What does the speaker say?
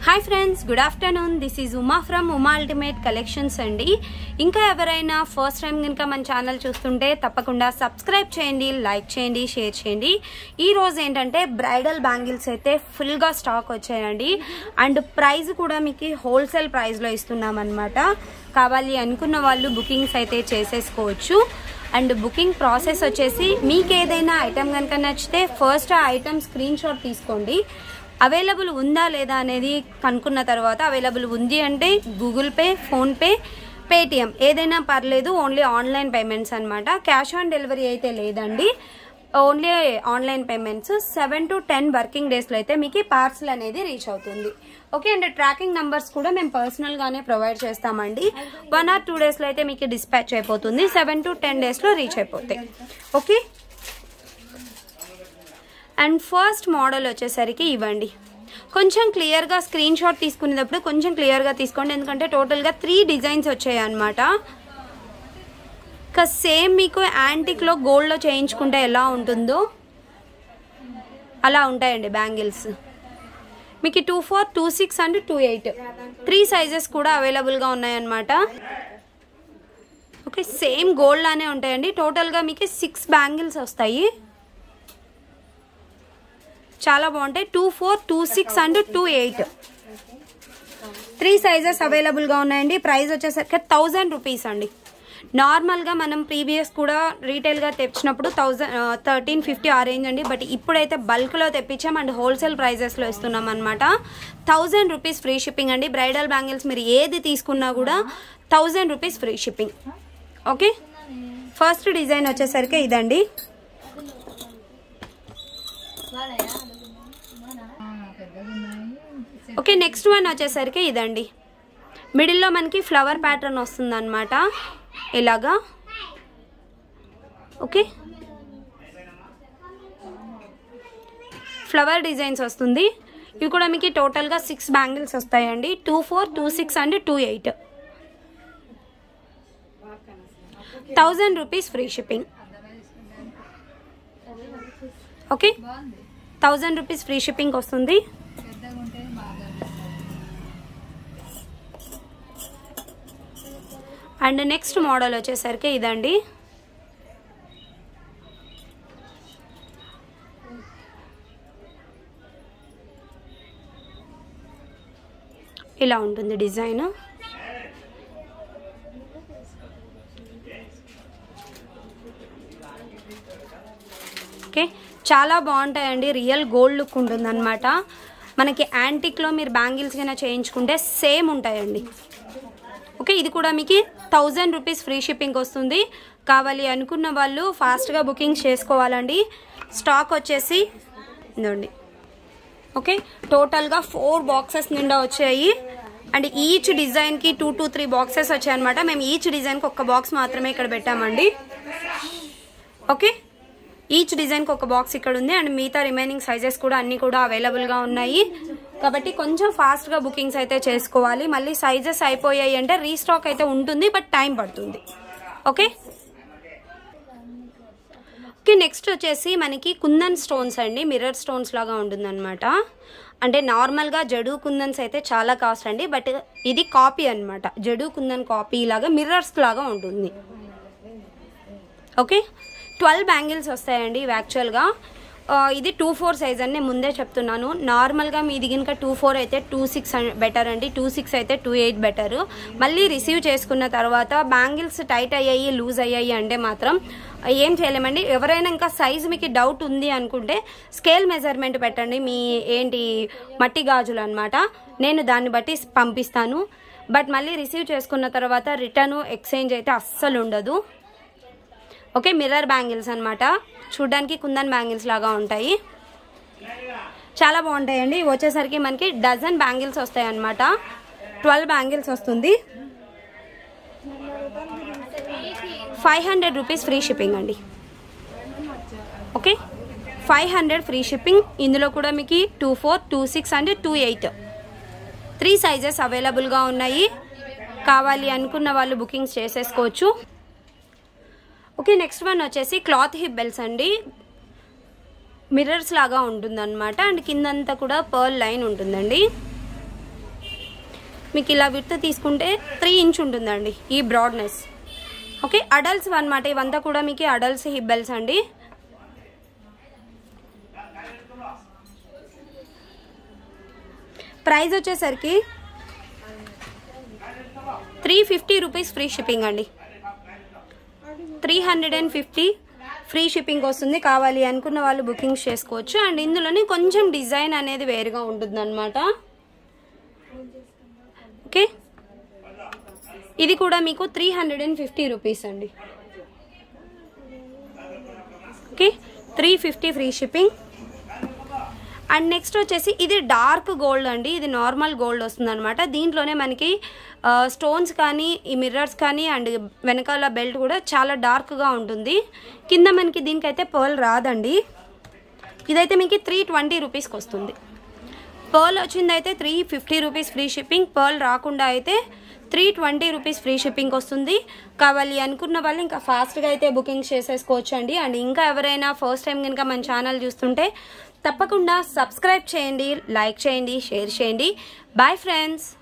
hi friends good afternoon this is Uma from Uma ultimate collections అండి ఇంకా ఎవరైనా ఫస్ట్ టైం కనుక మన ఛానల్ చూస్తుంటే తప్పకుండా సబ్స్క్రైబ్ చేయండి లైక్ చేయండి షేర్ చేయండి ఈ రోజు ఏంటంటే బ్రైడల్ బ్యాంగిల్స్ అయితే ఫుల్గా స్టాక్ వచ్చాయండి అండ్ ప్రైస్ కూడా మీకు హోల్సేల్ ప్రైస్లో ఇస్తున్నాం అనమాట కావాలి అనుకున్న వాళ్ళు బుకింగ్స్ అయితే చేసేసుకోవచ్చు అండ్ బుకింగ్ ప్రాసెస్ వచ్చేసి మీకు ఏదైనా ఐటమ్ కనుక నచ్చితే ఫస్ట్ ఆ ఐటమ్ స్క్రీన్ షాట్ తీసుకోండి అవైలబుల్ ఉందా లేదా అనేది కనుక్కున్న తర్వాత అవైలబుల్ ఉంది అంటే గూగుల్ పే ఫోన్పే పేటిఎం ఏదైనా పర్లేదు ఓన్లీ ఆన్లైన్ పేమెంట్స్ అనమాట క్యాష్ ఆన్ డెలివరీ అయితే లేదండి only online payments seven to ten working డేస్లో అయితే మీకు పార్సల్ అనేది రీచ్ అవుతుంది ఓకే అండ్ ట్రాకింగ్ నంబర్స్ కూడా మేము పర్సనల్గానే ప్రొవైడ్ చేస్తామండి వన్ ఆర్ టూ డేస్లో అయితే మీకు డిస్పాచ్ అయిపోతుంది సెవెన్ టు టెన్ డేస్లో రీచ్ అయిపోతాయి ఓకే అండ్ ఫస్ట్ మోడల్ వచ్చేసరికి ఇవ్వండి కొంచెం క్లియర్గా స్క్రీన్ షాట్ తీసుకునేటప్పుడు కొంచెం క్లియర్గా తీసుకోండి ఎందుకంటే టోటల్గా త్రీ డిజైన్స్ వచ్చాయి అనమాట ఇంకా సేమ్ మీకు యాంటిక్లో గోల్డ్లో చేయించుకుంటే ఎలా ఉంటుందో అలా ఉంటాయండి బ్యాంగిల్స్ మీకు two four two six and two eight three sizes కూడా అవైలబుల్గా ఉన్నాయన్నమాట ఓకే సేమ్ గోల్డ్ లానే ఉంటాయండి టోటల్గా మీకు సిక్స్ బ్యాంగిల్స్ వస్తాయి చాలా బాగుంటాయి two four two six and two eight three sizes అవైలబుల్గా ఉన్నాయండి ప్రైస్ వచ్చేసరికి థౌజండ్ రూపీస్ అండి నార్మల్గా మనం ప్రీవియస్ కూడా రీటైల్గా తెచ్చినప్పుడు థౌజండ్ థర్టీన్ ఫిఫ్టీ ఆ రేంజ్ అండి బట్ ఇప్పుడైతే బల్క్లో తెప్పించాం అండ్ హోల్సేల్ ప్రైజెస్లో ఇస్తున్నాం అనమాట థౌజండ్ రూపీస్ ఫ్రీ షిప్పింగ్ అండి బ్రైడల్ బ్యాంగిల్స్ మీరు ఏది తీసుకున్నా కూడా thousand rupees free shipping okay first design వచ్చేసరికి ఇదండి ఓకే నెక్స్ట్ వన్ వచ్చేసరికి ఇదండి మిడిల్లో మనకి ఫ్లవర్ ప్యాటర్న్ వస్తుంది అనమాట ఇలాగా ఓకే ఫ్లవర్ డిజైన్స్ వస్తుంది ఇవి కూడా మీకు టోటల్గా సిక్స్ బ్యాంగిల్స్ వస్తాయండి two four two six and two eight thousand rupees free shipping okay thousand rupees free shipping వస్తుంది అండ్ నెక్స్ట్ మోడల్ వచ్చేసరికి ఇదండి ఇలా ఉంటుంది డిజైన్ ఓకే చాలా బాగుంటాయండి రియల్ గోల్డ్ లుక్ ఉంటుంది అనమాట మనకి యాంటిక్లో మీరు బ్యాంగిల్స్ కైనా చేయించుకుంటే సేమ్ ఉంటాయండి ఓకే ఇది కూడా మీకు థౌజండ్ రూపీస్ ఫ్రీ షిప్పింగ్ వస్తుంది కావాలి అనుకున్న వాళ్ళు ఫాస్ట్గా బుకింగ్ చేసుకోవాలండి స్టాక్ వచ్చేసి ఇదండి ఓకే టోటల్గా ఫోర్ బాక్సెస్ నిండా వచ్చాయి అండ్ ఈచ్ డిజైన్కి టూ టూ త్రీ బాక్సెస్ వచ్చాయన్నమాట మేము ఈచ్ డిజైన్కి ఒక్క బాక్స్ మాత్రమే ఇక్కడ పెట్టామండి ఓకే ఈచ్ డిజైన్కి ఒక బాక్స్ ఇక్కడ ఉంది అండ్ మిగతా రిమైనింగ్ సైజెస్ కూడా అన్ని కూడా అవైలబుల్గా ఉన్నాయి కాబట్టి కొంచెం ఫాస్ట్గా బుకింగ్స్ అయితే చేసుకోవాలి మళ్ళీ సైజెస్ అయిపోయాయి అంటే రీస్టాక్ అయితే ఉంటుంది బట్ టైం పడుతుంది ఓకే ఓకే నెక్స్ట్ వచ్చేసి మనకి కుందన్ స్టోన్స్ అండి మిర్రర్ స్టోన్స్ లాగా ఉంటుందన్నమాట అంటే నార్మల్గా జడు కుందన్స్ అయితే చాలా కాస్ట్ అండి బట్ ఇది కాపీ అనమాట జడు కుందన్ కాపీ లాగా మిర్రర్స్ లాగా ఉంటుంది ఓకే ట్వెల్వ్ బ్యాంగిల్స్ వస్తాయండి ఇవి యాక్చువల్గా ఇది టూ ఫోర్ సైజ్ అని నేను ముందే చెప్తున్నాను నార్మల్గా మీది కనుక టూ ఫోర్ అయితే టూ సిక్స్ బెటర్ అండి టూ సిక్స్ అయితే టూ ఎయిట్ బెటర్ మళ్ళీ రిసీవ్ చేసుకున్న తర్వాత బ్యాంగిల్స్ టైట్ అయ్యాయి లూజ్ అయ్యాయి అంటే మాత్రం ఏం చేయలేమండి ఎవరైనా ఇంకా సైజ్ మీకు డౌట్ ఉంది అనుకుంటే స్కేల్ మెజర్మెంట్ పెట్టండి మీ ఏంటి మట్టి గాజులు అనమాట నేను దాన్ని బట్టి పంపిస్తాను బట్ మళ్ళీ రిసీవ్ చేసుకున్న తర్వాత రిటర్న్ ఎక్స్చేంజ్ అయితే అస్సలు ఉండదు ఓకే మిర్రర్ బ్యాంగిల్స్ అనమాట చూడ్డానికి కుందన్ బ్యాంగిల్స్ లాగా ఉంటాయి చాలా బాగుంటాయండి ఇవి వచ్చేసరికి మనకి డజన్ బ్యాంగిల్స్ వస్తాయి అనమాట ట్వెల్వ్ బ్యాంగిల్స్ వస్తుంది five hundred rupees free shipping అండి okay five hundred free shipping ఇందులో కూడా మీకు two four two six and two eight three sizes అవైలబుల్గా ఉన్నాయి కావాలి అనుకున్న వాళ్ళు బుకింగ్స్ చేసేసుకోవచ్చు ఓకే నెక్స్ట్ వన్ వచ్చేసి క్లాత్ హిప్ బెల్స్ అండి మిర్రర్స్ లాగా ఉంటుందన్నమాట అండ్ కిందంతా కూడా పర్ల్ లైన్ ఉంటుందండి మీకు ఇలా విత్ తీసుకుంటే త్రీ ఇంచ్ ఉంటుందండి ఈ బ్రాడ్నెస్ ఓకే అడల్ట్స్ అనమాట ఇవంతా కూడా మీకు అడల్ట్స్ హిబ్బెల్స్ అండి ప్రైస్ వచ్చేసరికి three fifty rupees free shipping అండి three hundred and fifty free shipping వస్తుంది కావాలి అనుకున్న వాళ్ళు బుకింగ్స్ చేసుకోవచ్చు అండ్ ఇందులోనే కొంచెం డిజైన్ అనేది వేరుగా ఉంటుందన్నమాట ఓకే ఇది కూడా మీకు three hundred and fifty rupees అండి okay three fifty free shipping and next వచ్చేసి ఇది డార్క్ గోల్డ్ అండి ఇది నార్మల్ గోల్డ్ వస్తుంది అనమాట దీంట్లోనే మనకి స్టోన్స్ కానీ ఈ మిర్రర్స్ కానీ అండ్ వెనకాల బెల్ట్ కూడా చాలా డార్క్గా ఉంటుంది కింద మనకి దీనికైతే పర్ల్ రాదండి ఇదైతే మీకు త్రీ ట్వంటీ రూపీస్కి వస్తుంది పర్ల్ వచ్చింది అయితే three fifty rupees free shipping pearl రాకుండా అయితే three twenty rupees free shipping వస్తుంది కావాలి అనుకున్న వాళ్ళు ఇంకా ఫాస్ట్గా అయితే బుకింగ్ చేసేసుకోవచ్చు అండి అండ్ ఇంకా ఎవరైనా ఫస్ట్ టైం కనుక మన ఛానల్ చూస్తుంటే తప్పకుండా సబ్స్క్రైబ్ చేయండి లైక్ చేయండి షేర్ చేయండి బాయ్ ఫ్రెండ్స్